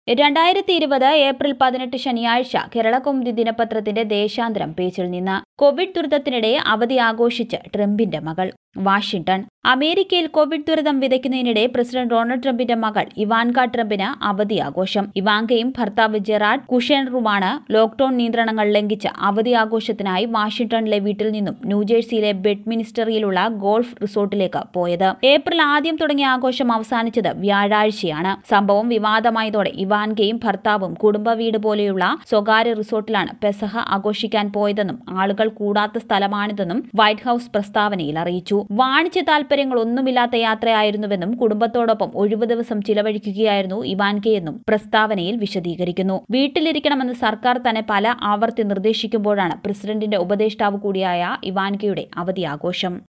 രണ്ടായിരത്തി ഇരുപത് ഏപ്രിൽ പതിനെട്ട് ശനിയാഴ്ച കേരളകൗമുദി ദിനപത്രത്തിന്റെ ദേശാന്തരം പേജിൽ നിന്ന് കോവിഡ് ദുരിതത്തിനിടെ അവധി ആഘോഷിച്ച് ട്രംപിന്റെ മകൾ വാഷിംഗ്ടൺ അമേരിക്കയിൽ കോവിഡ് ദുരിതം വിതയ്ക്കുന്നതിനിടെ പ്രസിഡന്റ് ഡൊണാൾഡ് ട്രംപിന്റെ മകൾ ഇവാൻക ട്രംപിന് അവധി ആഘോഷം ഇവാങ്കയും ഭർത്താവ് ജെറാഡ് കുഷേണറുമാണ് ലോക്ഡൌൺ നിയന്ത്രണങ്ങൾ ലംഘിച്ച് അവധി ആഘോഷത്തിനായി വാഷിംഗ്ടണിലെ വീട്ടിൽ നിന്നും ന്യൂജേഴ്സിയിലെ ബെഡ്മിനിസ്റ്ററിയിലുള്ള ഗോൾഫ് റിസോർട്ടിലേക്ക് പോയത് ഏപ്രിൽ ആദ്യം തുടങ്ങിയ ആഘോഷം അവസാനിച്ചത് വ്യാഴാഴ്ചയാണ് സംഭവം വിവാദമായതോടെ ഇവാൻകയും ഭർത്താവും കുടുംബ വീട് പോലെയുള്ള സ്വകാര്യ റിസോർട്ടിലാണ് പെസഹ ആഘോഷിക്കാൻ പോയതെന്നും ആളുകൾ കൂടാത്ത സ്ഥലമാണിതെന്നും വൈറ്റ് ഹൌസ് പ്രസ്താവനയിൽ അറിയിച്ചു വാണിജ്യ താൽപര്യങ്ങളൊന്നുമില്ലാത്ത യാത്രയായിരുന്നുവെന്നും കുടുംബത്തോടൊപ്പം ഒഴിവു ദിവസം ചിലവഴിക്കുകയായിരുന്നു ഇവാൻകയെന്നും പ്രസ്താവനയിൽ വിശദീകരിക്കുന്നു വീട്ടിലിരിക്കണമെന്ന് സർക്കാർ തന്നെ പല ആവർത്തി നിർദ്ദേശിക്കുമ്പോഴാണ് പ്രസിഡന്റിന്റെ ഉപദേഷ്ടാവ് കൂടിയായ ഇവാൻകയുടെ അവധി ആഘോഷം